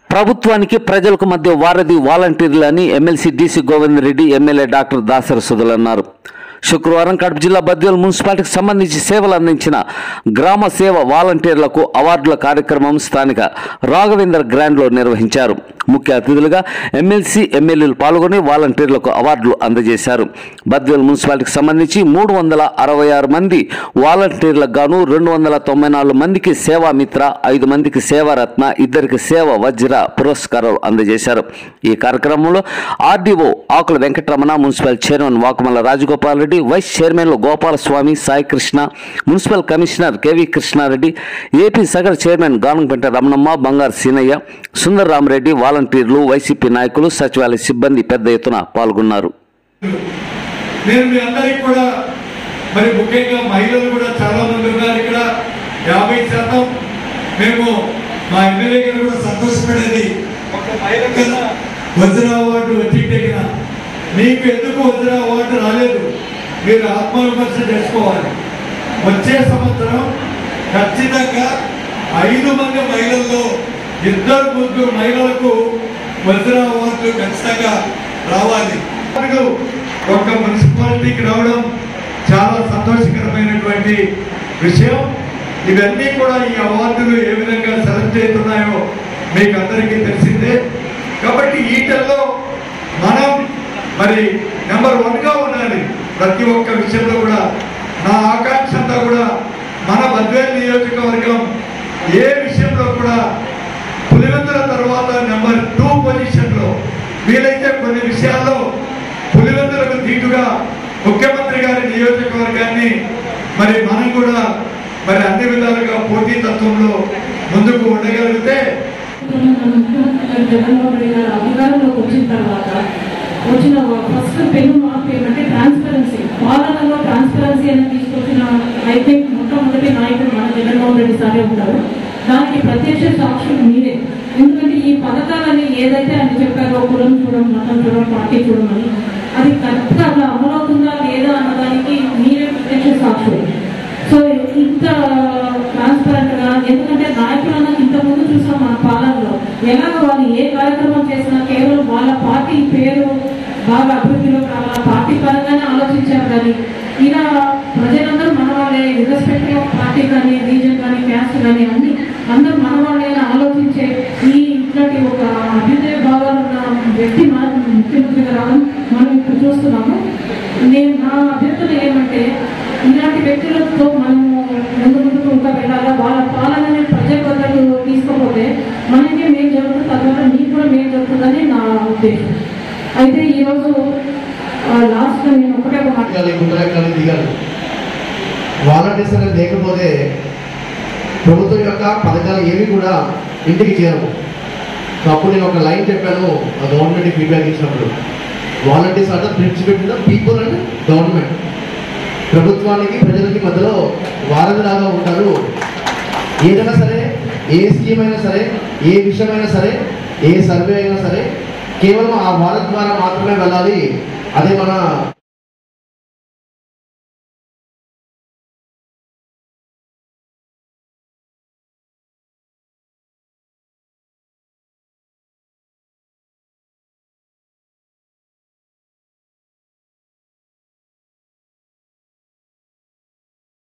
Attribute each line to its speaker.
Speaker 1: ప్రభుత్వానికి ప్రజలకు మధ్య వారధి వాలంటీర్లని MLC DC Govind Reddy MLA doctor Dasari Sudhulu అన్నారు శుక్రవారం కడప జిల్లా బద్వేల్ మున్సిపాలిటీకి సంబంధించి సేవలు అందించిన గ్రామ సేవ వాలంటీర్లకు అవార్డుల కార్యక్రమం స్థానిక రాఘవేంద్ర గ్రాండ్లో నిర్వహించారు ముఖ్య అతిథులుగా ఎమ్మెల్సీ ఎమ్మెల్యేలు పాల్గొని వాలంటీర్లకు అవార్డులు అందజేశారు బద్వేల్ మున్సిపాలిటీకి సంబంధించి మూడు వందల అరవై ఆరు మంది వాలంటీర్లకు గాను రెండు వందల తొంభై నాలుగు మందికి సేవా మిత్ర ఐదు మందికి సేవారత్న ఇద్దరికి సేవ వజ్ర పురస్కారాలు అందజేశారు ఈ కార్యక్రమంలో RDO Akula Venkataramana municipal chairman Vakumalla Rajagopal Reddy vice చైర్మన్లు Gopalaswamy Sai Krishna municipal commissioner KV Krishna Reddy AP Sagar chairman Ganampenta Ramanamma Bangaru Seenaiah Sundar Rama Reddy వాలంటీర్లు వైసీపీ నాయకులు సచివాలయ సిబ్బంది పెద్ద ఎత్తున పాల్గొన్నారు
Speaker 2: నేను మీ అందరికి కూడా మరి ముఖ్యంగా మహిళలు కూడా చాలా మంది ఉన్నారు ఇక్కడ యాభై శాతం మేము మా ఎమ్మెల్యే గారు కూడా సంతోషపడేది ఒక మహిళ కన్నా వజ్ర అవార్డు వచ్చింటే మీకు ఎందుకు వజ్ర అవార్డు రాలేదు మీరు ఆత్మవిమర్శ చేసుకోవాలి వచ్చే సంవత్సరం ఖచ్చితంగా ఐదు మంది మహిళల్లో ఇద్దరు ముగ్గురు మహిళలకు వజ్ర అవార్డు ఖచ్చితంగా రావాలి అప్పుడు ఒక మున్సిపాలిటీకి రావడం చాలా సంతోషకరమైనటువంటి విషయం ఇవన్నీ కూడా ఈ అవార్డులు ఏ విధంగా సెలెక్ట్ చేస్తున్నాయో మీకు అందరికీ తెలిసిందే కాబట్టి ఈటల్లో మనం మరి నెంబర్ వన్గా ఉండాలి ప్రతి ఒక్క విషయంలో కూడా నా ఆకాంక్ష అంతా కూడా మన బద్వేల్ నియోజకవర్గం ఏ విషయంలో కూడా పులివెందుల తర్వాత నెంబర్ టూ పొజిషన్లో వీలైతే కొన్ని విషయాల్లో పులివెందులకు ధీటుగా ముఖ్యమంత్రి గారి నియోజకవర్గాన్ని మరి మనం కూడా మరి అన్ని విధాలుగా పోటీతత్వంలో ముందుకు ఉండగలిగితే
Speaker 3: జగన్మోహన్ రెడ్డి గారు అధికారంలోకి వచ్చిన తర్వాత వచ్చిన ఫస్ట్ పెను మార్పు ఏమంటే ట్రాన్స్పరెన్సీ పాలనలో ట్రాన్స్పరెన్సీ అని తీసుకొచ్చిన అయితే మొట్టమొదటి నాయకుడు మన జగన్మోహన్ రెడ్డి సారే ఉంటారు దానికి ప్రత్యక్ష సాక్షులు మీరే ఎందుకంటే ఈ పథకాలని ఏదైతే ఆయన చెప్పారో కులం చూడం మతం చూడం పార్టీ చూడమని అది కరెక్ట్గా అట్లా అమలవుతుందా లేదా అన్నదానికి మీరే ప్రత్యక్ష సాక్షులు సో ఇంత ట్రాన్స్పరెంట్ గా ఎందుకంటే నాయకులను ఇంత ముందు చూసాం మన పాలనలో ఎలాగ వాళ్ళు ఏ కార్యక్రమం చేసినా కేవలం వాళ్ళ పార్టీ పేరు బాగా అభివృద్ధిలో కావాలా పార్టీ పరంగానే ఆలోచించారు కానీ ఇలా ప్రజలందరూ మన వాళ్ళే ఇర్రెస్పెక్టివ్ ఆఫ్ పార్టీ కానీ రీజన్ కానీ క్యాస్ట్ కానీ అన్ని అందరూ మన వాళ్ళే అని ఆలోచించే ఈ ఇట్లాంటి ఒక అభ్యుదయ భావాలు ఉన్న వ్యక్తి మన ముఖ్యమంత్రిగా రావడం మనం ఇప్పుడు చూస్తున్నాము నేను నా అభ్యర్థన ఏమంటే ఇలాంటి వ్యక్తులతో మనము ముందు ముందుకు ఇంకా వెళ్ళాలా వాళ్ళ పాలనని ప్రజల వద్దకు తీసుకపోతే మనకి మేలు జరుగుతుంది తర్వాత నీకు కూడా మేలు జరుగుతుందని నా ఉద్దేశం అయితే ఈరోజు లాస్ట్ నేను ఒకటే ఒక మాట
Speaker 4: ఎక్కాలి గుండెలెక్కాలి దిగాలి వాలంటీర్స్ అనేది లేకపోతే ప్రభుత్వం యొక్క పథకాలు ఏవి కూడా ఇంటికి చేరవు సో అప్పుడు నేను ఒక లైన్ చెప్పాను ఆ గవర్నమెంట్ ఫీడ్బ్యాక్ ఇచ్చినప్పుడు volunteers are the bridge between people and government ప్రభుత్వానికి ప్రజలకి మధ్యలో వారధిలాగా ఉంటారు ఏదైనా సరే ఏ స్కీమ్ అయినా సరే ఏ విషయమైనా సరే ఏ సర్వే అయినా సరే కేవలం ఆ వారధి ద్వారా మాత్రమే వెళ్ళాలి అదే మన